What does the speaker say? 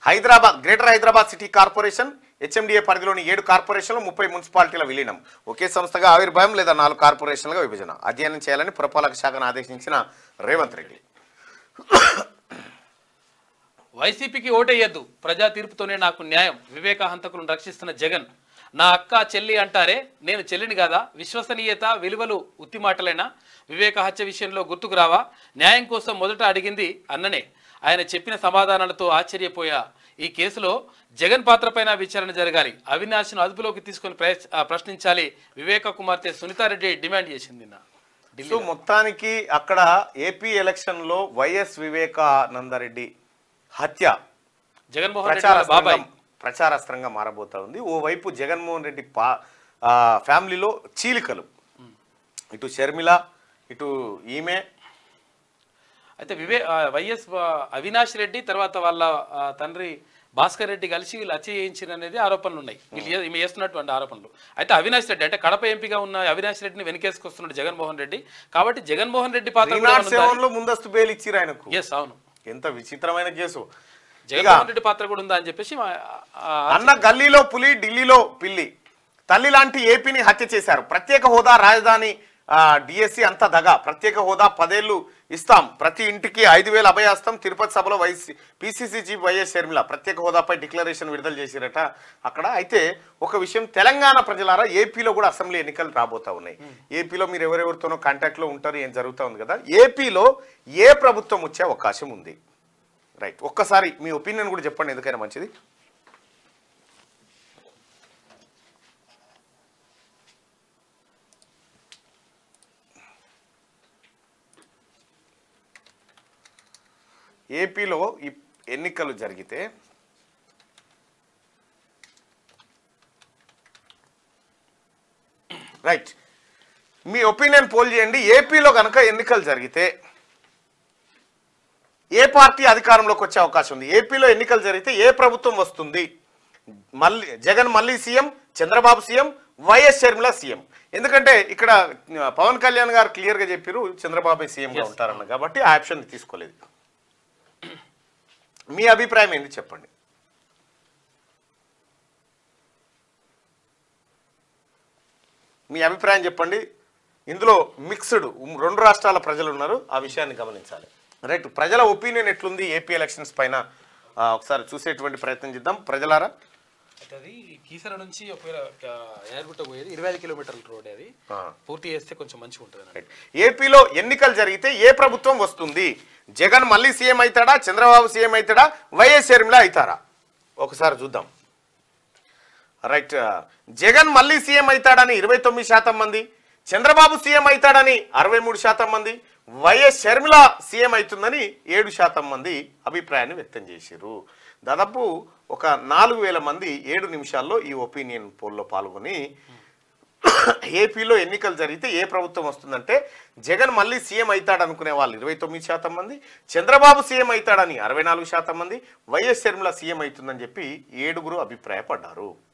Hyderabad greater Hyderabad city corporation HMDA పరిధిలోని ఏడు కార్పొరేషన్లు ముప్పై మున్సిపాలిటీల విలీనం ఒకే సంస్థగా ఆవిర్భావం లేదా నాలుగు కార్పొరేషన్లుగా విభజన అధ్యయనం చేయాలని పురపాలక శాఖను ఆదేశించిన రేవంత్ రెడ్డి వైసీపీకి ఓటేయద్దు ప్రజా తీర్పుతోనే నాకు న్యాయం వివేక హంతకులను రక్షిస్తున్న జగన్ నా అక్క చెల్లి అంటారే నేను చెల్లిని కాదా విశ్వసనీయత విలువలు ఉత్తి మాటలైనా వివేక హత్య విషయంలో గుర్తుకు రావా న్యాయం కోసం మొదట అడిగింది అన్ననే ఆయన చెప్పిన సమాధానాలతో ఆశ్చర్యపోయా ఈ కేసులో జగన్ పాత్రపైన విచారణ జరగాలి అవినాష్ను అదుపులోకి తీసుకొని ప్రయత్- ఆ, ప్రశ్నించాలి వివేక కుమార్తె సునీతారెడ్డి డిమాండ్ చేసింది నిన్న సో మొత్తానికి అక్కడ ఏపీ ఎలక్షన్లో వైఎస్ వివేకానందరెడ్డి హత్య జగన్మోహన్ రెడ్డి ప్రచార వాళ్ళ బాబాయ్ ప్రచారాస్త్రంగా మారబోతా ఉంది ఓవైపు జగన్మోహన్ రెడ్డి పా ఆ, ఫ్యామిలీలో చీలికలు ఇటు షర్మిల ఇటు ఈమె అయితే వివే ఆ, వైఎస్ వా- అవినాష్ రెడ్డి తర్వాత వాళ్ళ ఆ, తండ్రి భాస్కర్ రెడ్డి కలిసి వీళ్ళు హత్య చేయించిన అనేది ఆరోపణలు ఉన్నాయి వీళ్ళు ఏ- ఈమె చేస్తున్నటువంటి ఆరోపణలు అయితే అవినాష్ రెడ్డి అంటే కడప ఎంపీగా ఉన్న అవినాష్ రెడ్డిని వెనకేసుకొస్తున్నాడు జగన్మోహన్ రెడ్డి కాబట్టి జగన్మోహన్ రెడ్డి పాత్ర త్రీ నాట్ సెవెన్ లో ముందస్తు బెయిల్ ఇచ్చిరు ఆయనకు ఎస్ అవును ఎంత విచిత్రమైన కేసు జగన్మోహన్ రెడ్డి పాత్ర కూడా ఉందా అని చెప్పేసి మా- ఆ, అన్న గల్లీలో పులి ఢిల్లీలో పిల్లి తల్లి లాంటి ఏపీని హత్య చేశారు ప్రత్యేక హోదా రాజధాని డిఎస్సి అంతా దగా ప్రత్యేక హోదా పదేళ్లు ఇస్తాం ప్రతి ఇంటికి ఐదు వేల అభయాస్తం తిరుపతి సభలో వైసీ పిసిసి చీఫ్ వైఎస్ షర్మిల ప్రత్యేక హోదాపై డిక్లరేషన్ విడుదల చేసిరట అక్కడ అయితే ఒక విషయం తెలంగాణ ప్రజలారా ఏపీలో కూడా అసెంబ్లీ ఎన్నికలు రాబోతా ఉన్నాయి ఏపీలో మీరు ఎవరెవరితోనో కాంటాక్ట్లో ఉంటారు ఏం జరుగుతూ ఉంది కదా ఏపీలో ఏ ప్రభుత్వం వచ్చే అవకాశం ఉంది రైట్ ఒక్కసారి మీ ఒపీనియన్ కూడా చెప్పండి ఎందుకైనా మంచిది ఏపీలో ఈ ఎన్నికలు జరిగితే రైట్ మీ ఒపీనియన్ పోల్ చేయండి ఏపీలో కనుక ఎన్నికలు జరిగితే ఏ పార్టీ అధికారంలోకి వచ్చే అవకాశం ఉంది ఏపీలో ఎన్నికలు జరిగితే ఏ ప్రభుత్వం వస్తుంది మళ్ళీ జగన్ మళ్ళీ CM Chandrababu CM YS Sharmila CM ఎందుకంటే ఇక్కడ ఆ, పవన్ కళ్యాణ్ గారు క్లియర్గా చెప్పారు చంద్రబాబు సీఎంగా ఉంటారన్న కాబట్టి ఆ ఆప్షన్ తీసుకోలేదు మీ అభిప్రాయం ఏంటి చెప్పండి మీ అభిప్రాయం చెప్పండి ఇందులో మిక్స్డ్ రెండు రాష్ట్రాల ప్రజలు ఉన్నారు ఆ విషయాన్ని గమనించాలి రైట్ ప్రజల ఒపీనియన్ ఎట్లుంది ఏపీ ఎలక్షన్స్ పైన ఆ, ఒకసారి చూసేటువంటి ప్రయత్నం చేద్దాం ప్రజలారా అయితే అది కీసర నుంచి ఒకవేళ ఆ, యాదగిరిగుట్ట పోయేది ఇరవై ఐదు కిలోమీటర్ల రోడ్ అది ఆ. పూర్తి చేస్తే కొంచెం మంచిగా ఉంటుంది అన్నట్టు. రైట్. ఏపీలో ఎన్నికలు జరిగితే ఏ ప్రభుత్వం వస్తుంది జగన్ మళ్ళీ సీఎం అవుతాడా చంద్రబాబు సీఎం అవుతాడా వైఎస్ షర్మిల అవుతారా ఒకసారి చూద్దాం రైట్ జగన్ మళ్ళీ సీఎం అవుతాడని ఇరవై తొమ్మిది శాతం మంది చంద్రబాబు సీఎం అవుతాడని అరవై మూడు శాతం మంది వైఎస్ షర్మిల సీఎం అవుతుందని ఏడు శాతం మంది అభిప్రాయాన్ని వ్యక్తం చేశారు దాదాపు ఒక నాలుగు వేల మంది ఏడు నిమిషాల్లో ఈ ఒపీనియన్ పోల్లో పాల్గొని ఏపీలో ఎన్నికలు జరిగితే ఏ ప్రభుత్వం వస్తుందంటే జగన్ మళ్ళీ సీఎం అవుతాడు అనుకునే వాళ్ళు ఇరవై తొమ్మిది శాతం మంది చంద్రబాబు సీఎం అవుతాడని అరవై నాలుగు శాతం మంది వైఎస్ షర్మిల సీఎం అవుతుందని చెప్పి ఏడుగురు అభిప్రాయపడ్డారు